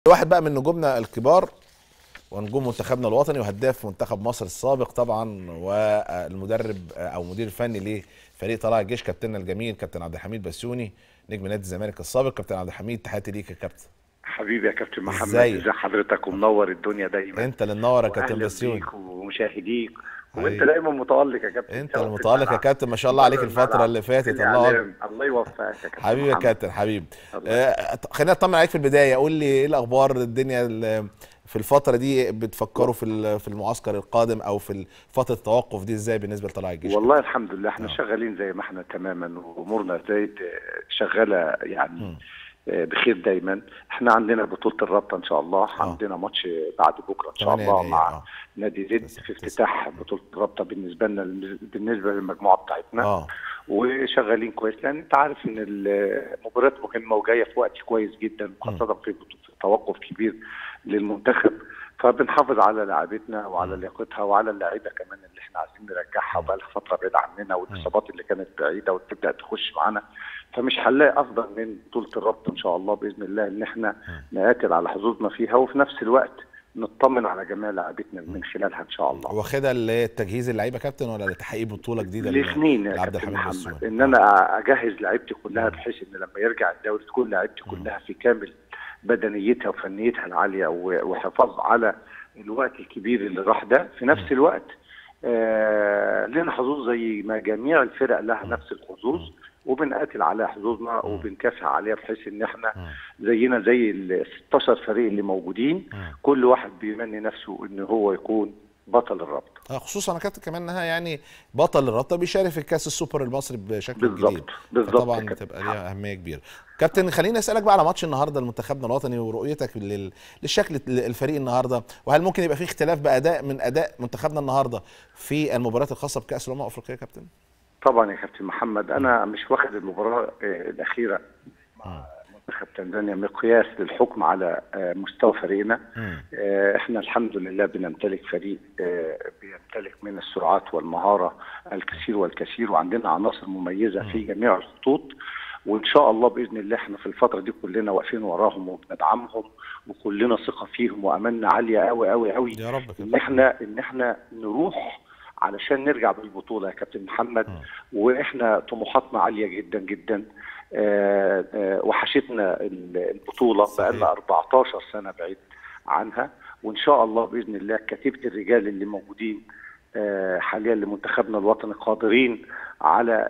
واحد بقى من نجومنا الكبار ونجوم منتخبنا الوطني وهداف منتخب مصر السابق طبعا والمدرب او مدير الفني لفريق طلائع الجيش كابتننا الجميل كابتن عبد الحميد بسيوني نجم نادي الزمالك السابق كابتن عبد الحميد تحياتي ليك يا كابتن حبيبي يا كابتن محمد إزيك؟ ازي حضرتك ومنور الدنيا دايما انت اللي منور يا كابتن وأهلاً بسيوني بيك ومشاهديك وانت حبيبي. دايما متالق يا كابتن انت شرف المتالق يا الملعب. كابتن ما شاء الله عليك بره الفتره الملعب. اللي فاتت الله الإعلام. الله يوفقك يا كابتن حبيبي يا محمد. كابتن حبيبي الله آه، خلينا اطمن عليك في البدايه قول لي ايه الاخبار الدنيا ال- في الفتره دي بتفكروا في ال- في المعسكر القادم او في فتره التوقف دي ازاي بالنسبه لطلائع الجيش والله الحمد لله احنا آه. شغالين زي ما احنا تماما وامورنا زي شغاله يعني آه، بخير دايما احنا عندنا بطوله الرابطه ان شاء الله عندنا ماتش بعد بكره ان شاء 8 الله يناير، مع آه. نادي زد تسعة- في افتتاح بطوله الرابطه بالنسبه لنا بالنسبه للمجموعه بتاعتنا اه وشغالين كويس لان انت عارف ان المباريات مهمه وجايه في وقت كويس جدا خاصه في في توقف كبير للمنتخب فبنحافظ على لاعبتنا وعلى لياقتها وعلى اللعيبه كمان اللي احنا عايزين نرجعها وبقى لها فتره بعيده عننا والاصابات اللي كانت بعيده وتبدا تخش معانا فمش هنلاقي افضل من بطوله الرابطه ان شاء الله باذن الله ان احنا نقاتل على حظوظنا فيها وفي نفس الوقت نطمن على جميع لاعبتنا من خلالها ان شاء الله. واخدها اللي هي تجهيز اللعيبه كابتن ولا لتحقيق بطوله جديده لل- الاثنين يا لعبد كابتن الحميد محمد بسيوني ان انا اجهز لعيبتي كلها بحيث ان لما يرجع الدوري تكون لعيبتي كلها في كامل بدنيتها وفنيتها العاليه و- وحفاظ على الوقت الكبير اللي راح ده في نفس الوقت آه لنا حظوظ زي ما جميع الفرق لها نفس الحظوظ وبنقاتل على حظوظنا وبنكافح عليها بحيث ان احنا زينا زي ال 16 فريق اللي موجودين كل واحد بيمني نفسه ان هو يكون بطل الرابطه آه، خصوصا انا كابتن كمان انها يعني بطل الرابطه بيشارك في كاس السوبر المصري بشكل بالظبط، جديد بالظبط طبعا يا كابتن. بتبقى ليها اهميه كبيره كابتن خليني اسالك بقى على ماتش النهارده لمنتخبنا الوطني ورؤيتك لل- للشكل الفريق النهارده وهل ممكن يبقى في اختلاف باداء من اداء منتخبنا النهارده في المباريات الخاصه بكاس الامم الافريقيه يا كابتن طبعا يا كابتن محمد انا مش واخد المباراه آه، الاخيره مع منتخب تنزانيا مقياس للحكم على آه، مستوى فريقنا آه، احنا الحمد لله بنمتلك فريق آه، بيمتلك من السرعات والمهاره الكثير والكثير وعندنا عناصر مميزه في جميع الخطوط وان شاء الله باذن الله احنا في الفتره دي كلنا واقفين وراهم وبندعمهم وكلنا ثقه فيهم واملنا عاليه قوي قوي قوي يا رب ان كده احنا ان احنا نروح علشان نرجع بالبطوله يا كابتن محمد واحنا طموحاتنا عاليه جدا جدا آه، آه، وحشتنا ال- البطوله صحيح. بقى لنا 14 سنه بعيد عنها وان شاء الله باذن الله كتيبه الرجال اللي موجودين آه، حاليا لمنتخبنا الوطني قادرين على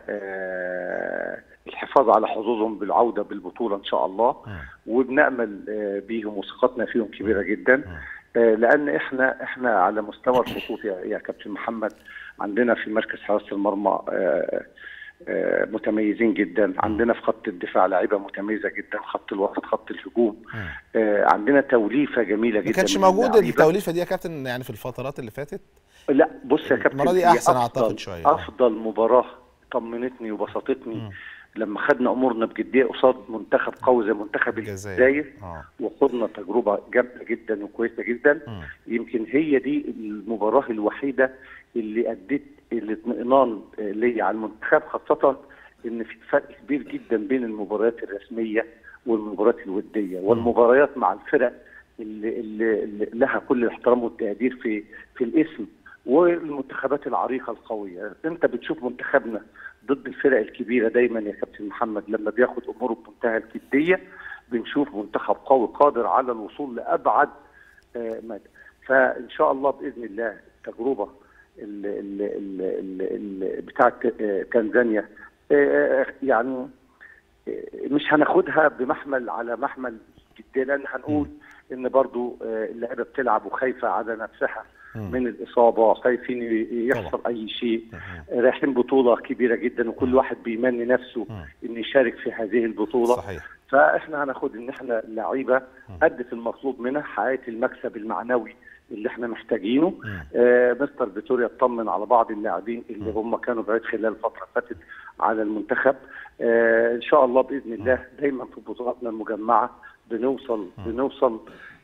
آه، الحفاظ على حظوظهم بالعوده بالبطوله ان شاء الله وبنامل آه، بيهم وثقتنا فيهم كبيره جدا آه، لان احنا احنا على مستوى الخطوط يا يا كابتن محمد عندنا في مركز حراسه المرمى آه، آه، متميزين جدا عندنا في خط الدفاع لعيبه متميزه جدا خط الوسط خط الهجوم آه، عندنا توليفه جميله جدا ما كانش من موجود اللعيبة. التوليفه دي يا كابتن يعني في الفترات اللي فاتت لا بص يا كابتن المرة دي هي أحسن أفضل- أعتقد شوية. افضل مباراه طمنتني وبسطتني لما خدنا امورنا بجديه قصاد منتخب قوي زي منتخب الجزائر. الجزائر آه. وخدنا تجربه جامده جدا وكويسه جدا مم. يمكن هي دي المباراه الوحيده اللي ادت الاطمئنان آه، ليا على المنتخب خاصه ان في فرق كبير جدا بين المباريات الرسميه والمباريات الوديه والمباريات مع الفرق اللي, اللي, اللي لها كل الاحترام والتقدير في في الاسم والمنتخبات العريقه القويه انت بتشوف منتخبنا ضد الفرق الكبيره دايما يا كابتن محمد لما بياخد اموره بمنتهى الجديه بنشوف منتخب قوي قادر على الوصول لابعد آه، مدى فان شاء الله باذن الله التجربه ال ال ال ال ال بتاعه آه، تنزانيا آه، يعني آه، مش هناخدها بمحمل على محمل جديه لان هنقول ان برضو آه، اللعيبه بتلعب وخايفه على نفسها من الاصابه خايفين ي- يحصل اي شيء رايحين بطوله كبيره جدا وكل واحد بيمني نفسه انه يشارك في هذه البطوله صحيح فاحنا هناخد ان احنا اللعيبه ادت المطلوب منها حققت المكسب المعنوي اللي احنا محتاجينه آه مستر فيتوريا اطمن على بعض اللاعبين اللي هم كانوا بعيد خلال الفتره اللي فاتت على المنتخب آه ان شاء الله باذن الله دايما في بطولاتنا المجمعه بنوصل بنوصل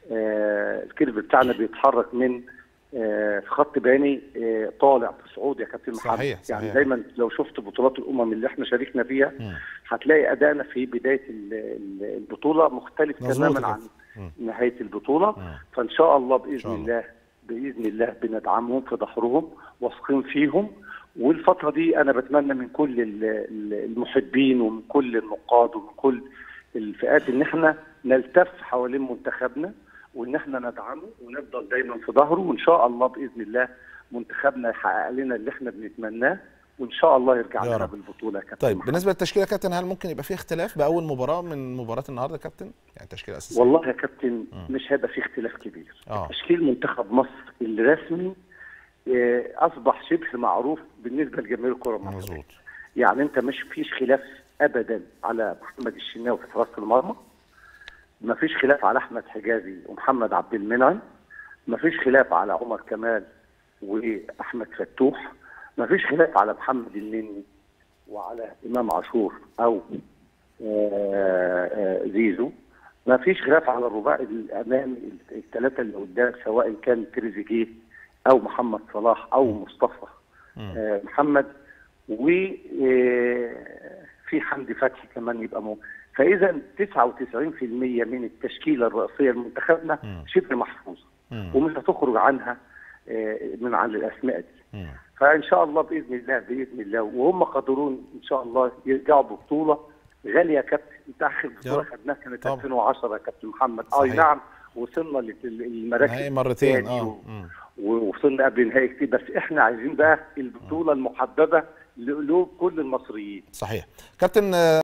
آه الكيرف بتاعنا بيتحرك من آه في خط بياني آه طالع في صعود يا كابتن محمد صحيح، صحيح. يعني دايما لو شفت بطولات الامم اللي احنا شاركنا فيها هتلاقي ادائنا في بدايه ال- ال- البطوله مختلف مظبوط تماما كده. عن نهايه البطوله فان شاء الله باذن الله باذن الله بندعمهم في ظهرهم واثقين فيهم والفتره دي انا بتمنى من كل ال- ال- المحبين ومن كل النقاد ومن كل الفئات ان احنا نلتف حوالين منتخبنا وان احنا ندعمه ونفضل دايما في ظهره وان شاء الله باذن الله منتخبنا يحقق لنا اللي احنا بنتمناه وان شاء الله يرجع يا لنا رب. بالبطوله يا كابتن طيب محمد. بالنسبه للتشكيله يا كابتن هل ممكن يبقى في اختلاف باول مباراه من مباراه النهارده يا كابتن يعني التشكيله الاساسيه والله يا كابتن مش هيبقى في اختلاف كبير آه. تشكيل منتخب مصر الرسمي آه، اصبح شبه معروف بالنسبه لجماهير الكره المصريه مظبوط يعني انت مش فيش خلاف ابدا على محمد الشناوي في حراسه المرمى ما فيش خلاف على احمد حجازي ومحمد عبد المنعم ما فيش خلاف على عمر كمال واحمد فتوح ما فيش خلاف على محمد النني وعلى امام عاشور او آه، آه، زيزو ما فيش خلاف على الرباعي الامامي الثلاثه اللي قدام سواء كان تريزيجيه او محمد صلاح او مصطفى آه، محمد وفي حمدي فتحي كمان يبقى مو فاذا 99% من التشكيله الرئيسيه لمنتخبنا شبه محفوظه ومش هتخرج عنها آه، من عن الاسماء دي مم. فان شاء الله باذن الله باذن الله وهم قادرون ان شاء الله يرجعوا ببطوله غاليه يا كابتن انت اخر بطوله رب. خدناها كانت طبعا. 2010 يا كابتن محمد اي صحيح. نعم وصلنا لل- للمراكز نهائي مرتين الثاني اه و- مم. ووصلنا قبل نهائي كتير بس احنا عايزين بقى البطوله المحببه لقلوب كل المصريين صحيح كابتن آه،